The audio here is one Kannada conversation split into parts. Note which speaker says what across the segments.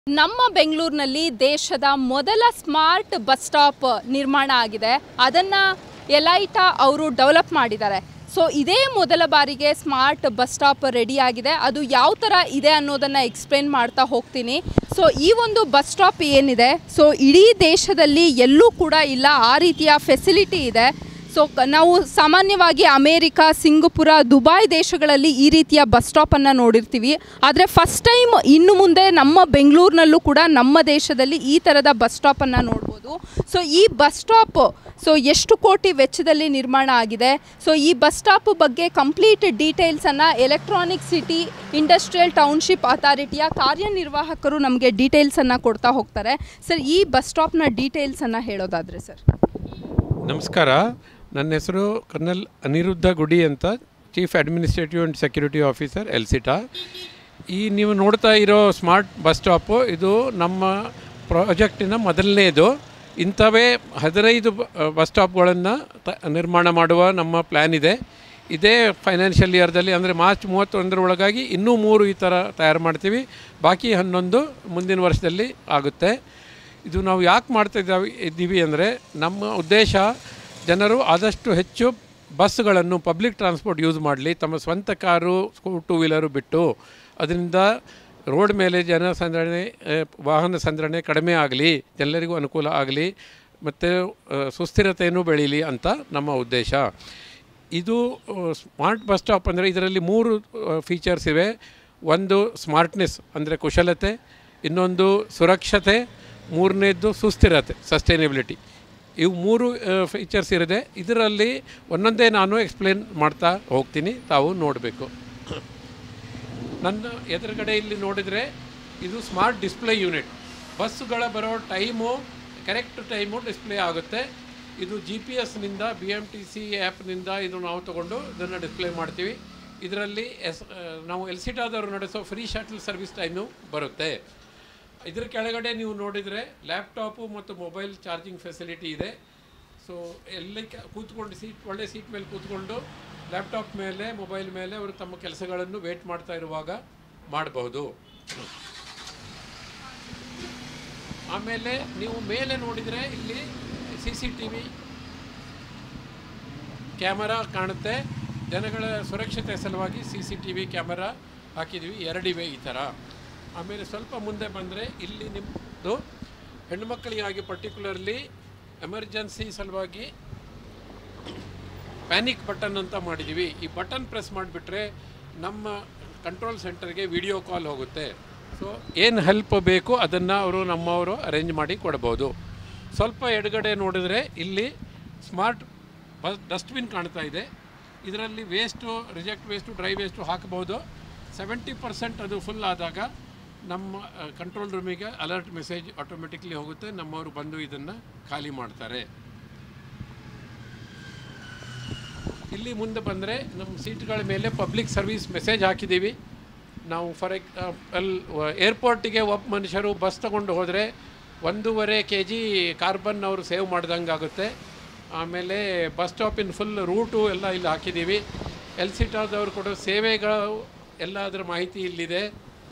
Speaker 1: ನಮ್ಮ ಬೆಂಗಳೂರಿನಲ್ಲಿ ದೇಶದ ಮೊದಲ ಸ್ಮಾರ್ಟ್ ಬಸ್ ಸ್ಟಾಪ್ ನಿರ್ಮಾಣ ಆಗಿದೆ ಅದನ್ನು ಎಲೈಟಾ ಅವರು ಡೆವಲಪ್ ಮಾಡಿದ್ದಾರೆ ಸೊ ಇದೇ ಮೊದಲ ಬಾರಿಗೆ ಸ್ಮಾರ್ಟ್ ಬಸ್ ಸ್ಟಾಪ್ ರೆಡಿ ಆಗಿದೆ ಅದು ಯಾವ ಥರ ಇದೆ ಅನ್ನೋದನ್ನು ಎಕ್ಸ್ಪ್ಲೇನ್ ಮಾಡ್ತಾ ಹೋಗ್ತೀನಿ ಸೊ ಈ ಒಂದು ಬಸ್ ಸ್ಟಾಪ್ ಏನಿದೆ ಸೊ ಇಡೀ ದೇಶದಲ್ಲಿ ಎಲ್ಲೂ ಕೂಡ ಇಲ್ಲ ಆ ರೀತಿಯ ಫೆಸಿಲಿಟಿ ಇದೆ ಸೊ ಕ- ನಾವು ಸಾಮಾನ್ಯವಾಗಿ ಅಮೇರಿಕಾ ಸಿಂಗಪುರ ದುಬೈ ದೇಶಗಳಲ್ಲಿ ಈ ರೀತಿಯ ಬಸ್ ಸ್ಟಾಪನ್ನು ನೋಡಿರ್ತೀವಿ ಆದರೆ ಫಸ್ಟ್ ಟೈಮ್ ಇನ್ನು ಮುಂದೆ ನಮ್ಮ ಬೆಂಗಳೂರಿನಲ್ಲೂ ಕೂಡ ನಮ್ಮ ದೇಶದಲ್ಲಿ ಈ ಥರದ ಬಸ್ ಸ್ಟಾಪನ್ನು ನೋಡ್ಬೋದು ಸೊ ಈ ಬಸ್ ಸ್ಟಾಪ್ ಸೊ ಎಷ್ಟು ಕೋಟಿ ವೆಚ್ಚದಲ್ಲಿ ನಿರ್ಮಾಣ ಆಗಿದೆ ಸೊ ಈ ಬಸ್ ಸ್ಟಾಪ್ ಬಗ್ಗೆ ಕಂಪ್ಲೀಟ್ ಡೀಟೇಲ್ಸನ್ನು ಎಲೆಕ್ಟ್ರಾನಿಕ್ ಸಿಟಿ ಇಂಡಸ್ಟ್ರಿಯಲ್ ಟೌನ್ಶಿಪ್ ಅಥಾರಿಟಿಯ ಕಾರ್ಯನಿರ್ವಾಹಕರು ನಮಗೆ ಡೀಟೇಲ್ಸನ್ನು ಕೊಡ್ತಾ ಹೋಗ್ತಾರೆ ಸರ್ ಈ ಬಸ್ ಸ್ಟಾಪ್ನ ಡೀಟೇಲ್ಸನ್ನು ಹೇಳೋದಾದರೆ ಸರ್
Speaker 2: ನಮಸ್ಕಾರ ನನ್ನ ಹೆಸರು ಕರ್ನಲ್ ಅನಿರುದ್ಧ ಗುಡಿ ಅಂತ chief administrative and security officer ELCITA ಈ ನೀವು ನೋಡ್ತಾ ಇರೋ ಸ್ಮಾರ್ಟ್ ಬಸ್ ಸ್ಟಾಪು ಇದು ನಮ್ಮ ಪ್ರಾಜೆಕ್ಟಿನ ಮೊದಲನೇದು ಇಂಥವೇ ಹದಿನೈದು ಬ- ಬಸ್ ಸ್ಟಾಪ್ಗಳನ್ನು ತ ನಿರ್ಮಾಣ ಮಾಡುವ ನಮ್ಮ ಪ್ಲ್ಯಾನ್ ಇದೆ ಇದೇ ಫೈನಾನ್ಷಿಯಲ್ ಇಯರ್ದಲ್ಲಿ ಅಂದರೆ ಮಾರ್ಚ್ ಮೂವತ್ತೊಂದರ ಒಳಗಾಗಿ ಇನ್ನೂ ಮೂರು ಈ ಥರ ತಯಾರು ಮಾಡ್ತೀವಿ ಬಾಕಿ ಹನ್ನೊಂದು ಮುಂದಿನ ವರ್ಷದಲ್ಲಿ ಆಗುತ್ತೆ ಇದು ನಾವು ಯಾಕೆ ಮಾಡ್ತಾ ಇದ್ದಾವೆ ಇದ್ದೀವಿ ಅಂದರೆ ನಮ್ಮ ಉದ್ದೇಶ ಜನರು ಆದಷ್ಟು ಹೆಚ್ಚು ಬಸ್ಗಳನ್ನು ಪಬ್ಲಿಕ್ ಟ್ರಾನ್ಸ್ಪೋರ್ಟ್ ಯೂಸ್ ಮಾಡಲಿ ತಮ್ಮ ಸ್ವಂತ ಕಾರು ಸ್ಕೂ ಟೂ ವೀಲರು ಬಿಟ್ಟು ಅದರಿಂದ ರೋಡ್ ಮೇಲೆ ಜನ ಸಂದಣೆ ಆ, ವಾಹನ ಸಂದಣೆ ಕಡಿಮೆ ಆಗಲಿ ಎಲ್ಲರಿಗೂ ಅನುಕೂಲ ಆಗಲಿ ಮತ್ತು ಸುಸ್ಥಿರತೆಯನ್ನು ಬೆಳೀಲಿ ಅಂತ ನಮ್ಮ ಉದ್ದೇಶ ಇದು ಸ್ಮಾರ್ಟ್ ಬಸ್ ಸ್ಟಾಪ್ ಅಂದರೆ ಇದರಲ್ಲಿ ಮೂರು ಫೀಚರ್ಸ್ ಇವೆ ಒಂದು ಸ್ಮಾರ್ಟ್ನೆಸ್ ಅಂದರೆ ಕುಶಲತೆ ಇನ್ನೊಂದು ಸುರಕ್ಷತೆ ಮೂರನೇದ್ದು ಸುಸ್ಥಿರತೆ ಸಸ್ಟೈನೇಬಿಲಿಟಿ ಇವು ಮೂರು ಫೀಚರ್ಸ್ ಇರಿದೆ ಇದರಲ್ಲಿ ಒಂದೊಂದೇ ನಾನು ಎಕ್ಸ್ಪ್ಲೇನ್ ಮಾಡ್ತಾ ಹೋಗ್ತೀನಿ ತಾವು ನೋಡಬೇಕು ನನ್ನ ಎದುರುಗಡೆ ಇಲ್ಲಿ ನೋಡಿದರೆ ಇದು ಸ್ಮಾರ್ಟ್ ಡಿಸ್ಪ್ಲೇ ಯೂನಿಟ್ ಬಸ್ಸುಗಳ ಬರೋ ಟೈಮು ಕರೆಕ್ಟ್ ಟೈಮು ಡಿಸ್ಪ್ಲೇ ಆಗುತ್ತೆ ಇದು ಜಿ ಪಿ ಎಸ್ನಿಂದ ಬಿ ಎಮ್ ಟಿ ಸಿ ಆ್ಯಪ್ನಿಂದ ಇದು ನಾವು ತಗೊಂಡು ಇದನ್ನು ಡಿಸ್ಪ್ಲೇ ಮಾಡ್ತೀವಿ ಇದರಲ್ಲಿ ಎಸ್ ಆ, ನಾವು ಎಲ್ಸಿಟಾದವರು ನಡೆಸೋ ಫ್ರೀ ಶಟಲ್ ಸರ್ವಿಸ್ ಟೈಮು ಬರುತ್ತೆ ಇದ್ರ ಕೆಳಗಡೆ ನೀವು ನೋಡಿದರೆ ಲ್ಯಾಪ್ಟಾಪು ಮತ್ತು ಮೊಬೈಲ್ ಚಾರ್ಜಿಂಗ್ ಫೆಸಿಲಿಟಿ ಇದೆ ಸೊ ಎಲ್ಲಿ ಕ- ಕೂತ್ಕೊಂಡು ಸೀಟ್ ಒಳ್ಳೆ ಸೀಟ್ ಮೇಲೆ ಕೂತ್ಕೊಂಡು ಲ್ಯಾಪ್ಟಾಪ್ ಮೇಲೆ ಮೊಬೈಲ್ ಮೇಲೆ ಅವರು ತಮ್ಮ ಕೆಲಸಗಳನ್ನು ವೇಟ್ ಮಾಡ್ತಾ ಇರುವಾಗ ಮಾಡಬಹುದು ಆಮೇಲೆ ನೀವು ಮೇಲೆ ನೋಡಿದರೆ ಇಲ್ಲಿ C C T V camera ಕಾಣುತ್ತೆ ಜನಗಳ ಸುರಕ್ಷತೆ ಸಲುವಾಗಿ C C T V camera ಹಾಕಿದ್ವಿ ಎರಡಿವೆ ಈ ಥರ ಆಮೇಲೆ ಸ್ವಲ್ಪ ಮುಂದೆ ಬಂದರೆ ಇಲ್ಲಿ ನಿಮ್ಮದು ಹೆಣ್ಣುಮಕ್ಕಳಿಗಾಗಿ ಪರ್ಟಿಕ್ಯುಲರ್ಲಿ ಎಮರ್ಜೆನ್ಸಿ ಸಲುವಾಗಿ ಪ್ಯಾನಿಕ್ ಬಟನ್ ಅಂತ ಮಾಡಿದ್ದೀವಿ ಈ ಬಟನ್ ಪ್ರೆಸ್ ಮಾಡಿಬಿಟ್ರೆ ನಮ್ಮ ಕಂಟ್ರೋಲ್ ಸೆಂಟರ್ಗೆ ವಿಡಿಯೋ ಕಾಲ್ ಹೋಗುತ್ತೆ ಸೊ ಏನು ಹೆಲ್ಪ್ ಬೇಕು ಅದನ್ನು ಅವರು ನಮ್ಮವರು ಅರೇಂಜ್ ಮಾಡಿ ಕೊಡ್ಬೋದು ಸ್ವಲ್ಪ ಎಡಗಡೆ ನೋಡಿದರೆ ಇಲ್ಲಿ ಸ್ಮಾರ್ಟ್ ಬಸ್ ಡಸ್ಟ್ಬಿನ್ ಕಾಣ್ತಾ ಇದೆ ಇದರಲ್ಲಿ waste reject waste dry waste ಹಾಕಬಹುದು ಸೆವೆಂಟಿ ಪರ್ಸೆಂಟ್ ಅದು ಫುಲ್ ಆದಾಗ ನಮ್ಮ ಕಂಟ್ರೋಲ್ ರೂಮಿಗೆ ಅಲರ್ಟ್ ಮೆಸೇಜ್ ಆಟೋಮೆಟಿಕ್ಲಿ ಹೋಗುತ್ತೆ ನಮ್ಮವರು ಬಂದು ಇದನ್ನು ಖಾಲಿ ಮಾಡ್ತಾರೆ ಇಲ್ಲಿ ಮುಂದೆ ಬಂದರೆ ನಮ್ಮ ಸೀಟ್ಗಳ ಮೇಲೆ ಪಬ್ಲಿಕ್ ಸರ್ವಿಸ್ ಮೆಸೇಜ್ ಹಾಕಿದ್ದೀವಿ ನಾವು ಫಾರ್ ಎಕ್ಸಾಂಪಲ್ ಏರ್ಪೋರ್ಟಿಗೆ ಒಬ್ಬ ಮನುಷ್ಯರು ಬಸ್ ತಗೊಂಡು ಹೋದರೆ ಒಂದೂವರೆ ಕೆ ಜಿ ಕಾರ್ಬನ್ ಅವರು ಸೇವ್ ಮಾಡ್ದಂಗೆ ಆಗುತ್ತೆ ಆಮೇಲೆ ಬಸ್ ಸ್ಟಾಪಿನ ಫುಲ್ ರೂಟು ಎಲ್ಲ ಇಲ್ಲಿ ಹಾಕಿದ್ದೀವಿ ಎಲ್ ಸಿಟಾದವ್ರು ಕೊಡೋ ಸೇವೆಗಳು ಎಲ್ಲ ಅದರ ಮಾಹಿತಿ ಇಲ್ಲಿದೆ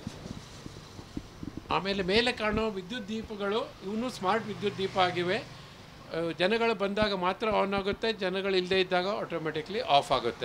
Speaker 2: ಆಮೇಲೆ ಮೇಲೆ ಕಾಣೋ ವಿದ್ಯುತ್ ದೀಪಗಳು ಇವನು ಸ್ಮಾರ್ಟ್ ವಿದ್ಯುತ್ ದೀಪ ಆಗಿವೆ ಆ, ಜನಗಳು ಬಂದಾಗ ಮಾತ್ರ ಆನ್ ಆಗುತ್ತೆ ಜನಗಳು ಇಲ್ಲದೇ ಇದ್ದಾಗ ಆಟೋಮೆಟಿಕ್ಲಿ ಆಫ್ ಆಗುತ್ತೆ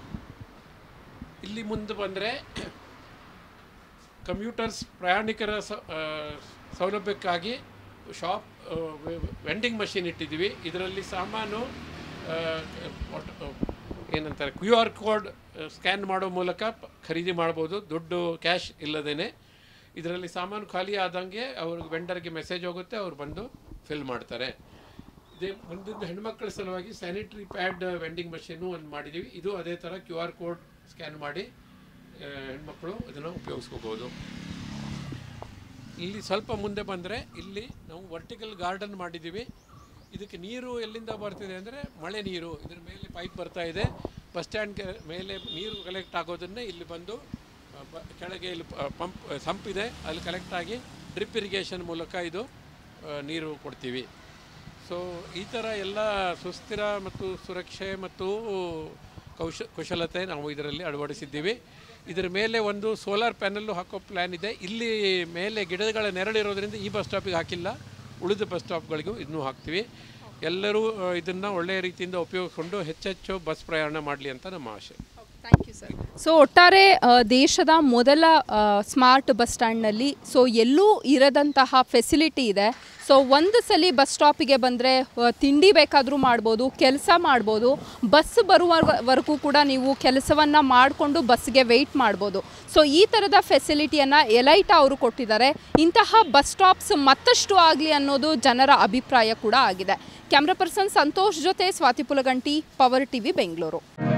Speaker 2: ಇಲ್ಲಿ ಮುಂದೆ ಬಂದರೆ ಕಂಪ್ಯೂಟರ್ಸ್ ಪ್ರಯಾಣಿಕರ ಸ- ಆ, ಸೌಲಭ್ಯಕ್ಕಾಗಿ ಶಾಪ್ ವೆಂಡಿಂಗ್ ಮಷಿನ್ ಇಟ್ಟಿದ್ದೀವಿ ಇದರಲ್ಲಿ ಸಾಮಾನು ಆ, ಒಟ್- ಆ, ಏನಂತಾರೆ ಕ್ಯೂ ಆರ್ ಕೋಡ್ ಸ್ಕ್ಯಾನ್ ಮಾಡೋ ಮೂಲಕ ಪ- ಖರೀದಿ ಮಾಡ್ಬೋದು ದುಡ್ಡು ಕ್ಯಾಶ್ ಇಲ್ಲದೇನೆ ಇದರಲ್ಲಿ ಸಾಮಾನು ಖಾಲಿ ಆದಂಗೆ ಅವ್ರಿಗೆ ವೆಂಡರ್ಗೆ ಮೆಸೇಜ್ ಹೋಗುತ್ತೆ ಅವ್ರು ಬಂದು ಫಿಲ್ ಮಾಡ್ತಾರೆ ಇದೇ ಮುಂದಿನ ಹೆಣ್ಮಕ್ಳ ಸಲುವಾಗಿ ಸ್ಯಾನಿಟರಿ ಪ್ಯಾಡ್ ವೆಂಡಿಂಗ್ ಮಷೀನು ಒಂದು ಮಾಡಿದ್ದೀವಿ ಇದು ಅದೇ ಥರ ಕ್ಯೂ ಆರ್ ಕೋಡ್ ಸ್ಕ್ಯಾನ್ ಮಾಡಿ ಆ, ಹೆಣ್ಮಕ್ಳು ಇದನ್ನು ಉಪಯೋಗಿಸ್ಕೋಬೋದು ಇಲ್ಲಿ ಸ್ವಲ್ಪ ಮುಂದೆ ಬಂದರೆ ಇಲ್ಲಿ ನಾವು ವರ್ಟಿಕಲ್ ಗಾರ್ಡನ್ ಮಾಡಿದ್ದೀವಿ ಇದಕ್ಕೆ ನೀರು ಎಲ್ಲಿಂದ ಬರ್ತಿದೆ ಅಂದರೆ ಮಳೆ ನೀರು ಇದ್ರ ಮೇಲೆ ಪೈಪ್ ಬರ್ತಾ ಇದೆ ಬಸ್ ಸ್ಟ್ಯಾಂಡ್ ಮೇಲೆ ನೀರು ಕಲೆಕ್ಟ್ ಆಗೋದನ್ನೇ ಇಲ್ಲಿ ಬಂದು ಆ, ಬ- ಕೆಳಗೆ ಇಲ್ಲಿ ಪಂಪ್ ಸಂಪ್ ಇದೆ ಅಲ್ಲಿ ಕಲೆಕ್ಟ್ ಆಗಿ ಡ್ರಿಪ್ ಇರಿಗೇಷನ್ ಮೂಲಕ ಇದು ಆ, ನೀರು ಕೊಡ್ತೀವಿ ಸೊ ಈ ಥರ ಎಲ್ಲ ಸುಸ್ಥಿರ ಮತ್ತು ಸುರಕ್ಷೆ ಮತ್ತು ಕೌಶ ಕುಶಲತೆ ನಾವು ಇದರಲ್ಲಿ ಅಳವಡಿಸಿದ್ದೀವಿ ಇದರ ಮೇಲೆ ಒಂದು ಸೋಲಾರ್ ಪ್ಯಾನಲ್ಲು ಹಾಕೋ ಪ್ಲ್ಯಾನ್ ಇದೆ ಇಲ್ಲಿ ಮೇಲೆ ಗಿಡಗಳ ನೆರಳಿರೋದ್ರಿಂದ ಈ ಬಸ್ ಸ್ಟಾಪಿಗೆ ಹಾಕಿಲ್ಲ ಉಳಿದ ಬಸ್ ಸ್ಟಾಪ್ಗಳಿಗೂ ಇದನ್ನು ಹಾಕ್ತೀವಿ ಎಲ್ಲರೂ ಇದನ್ನು ಒಳ್ಳೆಯ ರೀತಿಯಿಂದ ಉಪಯೋಗಿಸ್ಕೊಂಡು ಹೆಚ್ಚೆಚ್ಚು ಬಸ್ ಪ್ರಯಾಣ ಮಾಡಲಿ ಅಂತ ನಮ್ಮ ಆಶೆ
Speaker 1: ಥ್ಯಾಂಕ್ ಯು ಸರ್ ಸೊ ಒಟ್ಟಾರೆ ಆ, ದೇಶದ ಮೊದಲ ಆ, ಸ್ಮಾರ್ಟ್ ಬಸ್ ಸ್ಟ್ಯಾಂಡ್ನಲ್ಲಿ ಸೊ ಎಲ್ಲೂ ಇರದಂತಹ ಫೆಸಿಲಿಟಿ ಇದೆ ಸೊ ಒಂದು ಸಲ ಬಸ್ ಸ್ಟಾಪಿಗೆ ಬಂದರೆ ತಿಂಡಿ ಬೇಕಾದರೂ ಮಾಡ್ಬೋದು ಕೆಲಸ ಮಾಡ್ಬೋದು ಬಸ್ ಬರುವವರೆಗೂ ಕೂಡ ನೀವು ಕೆಲಸವನ್ನು ಮಾಡಿಕೊಂಡು ಬಸ್ಗೆ ವೆಯ್ಟ್ ಮಾಡ್ಬೋದು ಸೊ ಈ ಥರದ ಫೆಸಿಲಿಟಿಯನ್ನು ಎಲೈಟಾ ಅವರು ಕೊಟ್ಟಿದ್ದಾರೆ ಇಂತಹ ಬಸ್ ಸ್ಟಾಪ್ಸ್ ಮತ್ತಷ್ಟು ಆಗಲಿ ಅನ್ನೋದು ಜನರ ಅಭಿಪ್ರಾಯ ಕೂಡ ಆಗಿದೆ ಕ್ಯಾಮ್ರಾ ಪರ್ಸನ್ ಸಂತೋಷ್ ಜೊತೆ ಸ್ವಾತಿ ಪುಲಗಂಟಿ ಪವರ್ ಟಿವಿ ಬೆಂಗಳೂರು